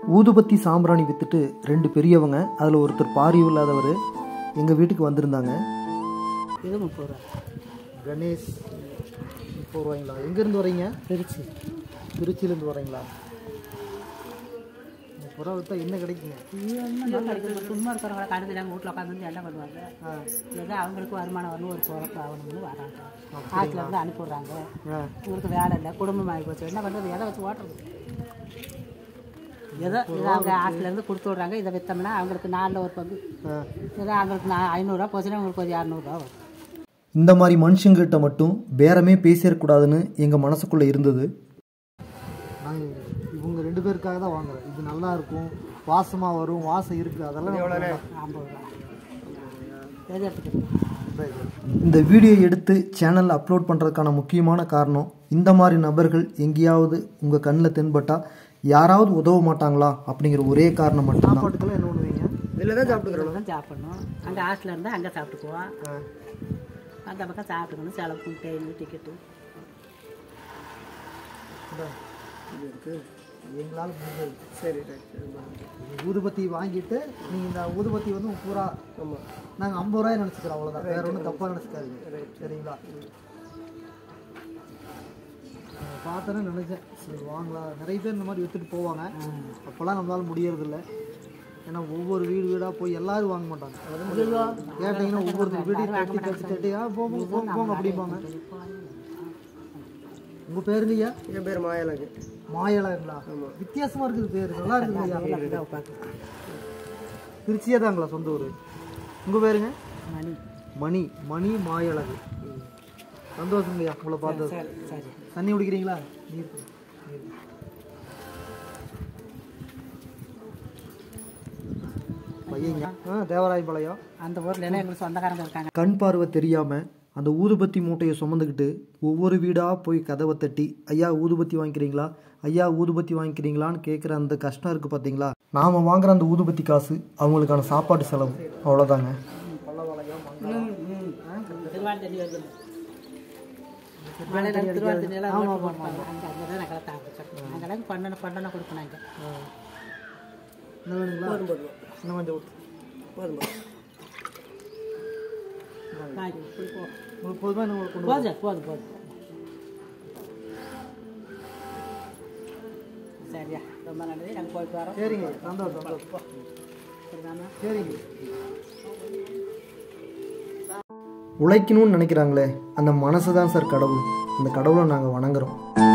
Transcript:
ஊதுபத்தி சாம்பிராணி விற்றுட்டு ரெண்டு பெரியவங்க அதில் ஒருத்தர் பாரியம் இல்லாதவர் எங்கள் வீட்டுக்கு வந்திருந்தாங்க இது முப்பது ரூபா கணேஷ் முப்பது ரூபாய்ங்களா எங்கேருந்து வரீங்க திருச்சி திருச்சியிலேருந்து வரீங்களா முப்பது ரூபா விற்றா என்ன கிடைக்குங்க இது ஒன்றும் நல்லா இருக்குது சும்மா இருக்கிறவங்கள கடையில் எங்கள் வீட்டில் உட்காந்து என்ன பண்ணுவாங்க ஏதோ அவங்களுக்கு வருமானம் வரணும் ஒரு குழப்பம் ஆகணும்னு வராங்க ஆற்றுல இருந்து அனுப்பிடுறாங்க ஆ இவருக்கு வேலை இல்லை குடும்பம் ஆகி போச்சு என்ன பண்ணுறது எதை வச்சு ஓட்டுறது ஏதோ இதை அவங்க ஆற்றுல இருந்து கொடுத்து விட்றாங்க இதை விற்றோம்னா அவங்களுக்கு நாலில் ஒரு பங்கு ஆ ஏதோ அவங்களுக்கு நான் ஐநூறுரூவா போச்சுன்னா உங்களுக்கு ஒரு இரநூறுவா வரும் இந்த மாதிரி மனுஷங்கிட்ட மட்டும் பேரமே பேசிடக்கூடாதுன்னு எங்கள் மனசுக்குள்ளே இருந்தது நாங்கள் இவங்க ரெண்டு பேருக்காக தான் வாங்குறோம் இது நல்லா இருக்கும் வாசமாக வரும் வாசம் இருக்குது அதெல்லாம் ஐம்பது ரூபா எது எடுத்துக்கிறீங்க இந்த வீடியோ எடுத்து சேனலில் அப்லோட் பண்ணுறதுக்கான முக்கியமான காரணம் இந்த மாதிரி நபர்கள் எங்கேயாவது உங்கள் கண்ணில் தென்பட்டால் யாராவது உதவ மாட்டாங்களா அப்படிங்கிற ஒரே காரணம் மட்டும் சாப்பாட்டுக்கெல்லாம் என்ன பண்ணுவீங்க இதில் தான் சாப்பிட்டுக்கிறோம் தான் சாப்பிடணும் அங்கே ஹாஸ்டலில் இருந்தால் அங்கே சாப்பிட்டுக்குவோம் அந்த பக்கம் சாப்பிட்டுக்கணும் செலவுக்கு ட்ரெயின் டிக்கெட்டு எங்களால் முடிஞ்சது சரி ஊதுபத்தி வாங்கிட்டு நீங்கள் இந்த ஊதுபத்தி வந்து பூரா ஆமாம் நாங்கள் ஐம்பது ரூபாய் நினச்சிக்கிறோம் அவ்வளோதான் வேற ஒன்றும் தப்பாக நினச்சிக்காதீங்க சரிங்களா நான் பார்த்தேன்னு நினச்சேன் சரி வாங்கலாம் நிறைய பேர் இந்த மாதிரி விற்றுட்டு போவாங்க அப்போல்லாம் நம்மளால முடியறதில்ல ஏன்னா ஒவ்வொரு வீடு வீடாக போய் எல்லாரும் வாங்க மாட்டாங்க கேட்டிங்கன்னா ஒவ்வொருத்தர் வீட்டையும் தட்டி தட்டி தட்டி ஆ போங்க போங்க போங்க அப்படிம்பாங்க உங்கள் பேருங்கய்யா என் பேர் மாயலகு மாயழகுங்களா வித்தியாசமா இருக்குது பேர் நல்லா இருக்குங்க ஐயா திருச்சியே தாங்களா சொந்த ஊர் உங்க பேருங்க மணி மணி மணி மாயழகு சந்தோஷங்கய்யா உங்களை பார்த்தது சரி சரி தண்ணி குடிக்கிறீங்களா நீர் குடி. நீர். பையங்க ஆ தேவராயபாளையம் அந்த ஊரில் எல்லாம் எங்களுக்கு சொந்தக்காரங்க இருக்காங்க கண் பார்வை தெரியாம அந்த ஊதுபத்தி மூட்டையை சுமந்துக்கிட்டு ஒவ்வொரு வீடாக போய் கதவை தட்டி ஐயா ஊதுபத்தி வாங்கிக்கிறீங்களா ஐயா ஊதுபத்தி வாங்கிக்கிறீங்களான்னு கேட்குற அந்த கஷ்டம் இருக்குது பார்த்தீங்களா நாம் வாங்குற அந்த ஊதுபத்தி காசு அவங்களுக்கான சாப்பாட்டு செலவு அவ்வளோதாங்க திருவாள் தண்ணி வருது மழையில திருவாள் தண்ணி எல்லாம் ரோட்ல போட்டுப்பாங்க. அங்கே அங்கே தான் நாங்கள் தாப்பிச்சோம் அங்கெல்லாம் பண்ணணும் பண்ணணும் கொடுக்கணும் அங்கே என்ன வேணுங்களா இன்னும் கொஞ்சம் போதும் காய் இப்படி போ உங்களுக்கு போதுமா இன்னும் கொண்டு போதும் போதும் போதும் சரியா ரொம்ப நன்றி நாங்கள் போயிட்டு வரோம் சரிங்க சந்தோஷம் சந்தோஷம் சரிதாம்மா சரிங்க உழைக்கணும்னு நினைக்கிறாங்களே அந்த மனசு தான் சார் கடவுள் அந்த கடவுளை நாங்கள் வணங்குறோம்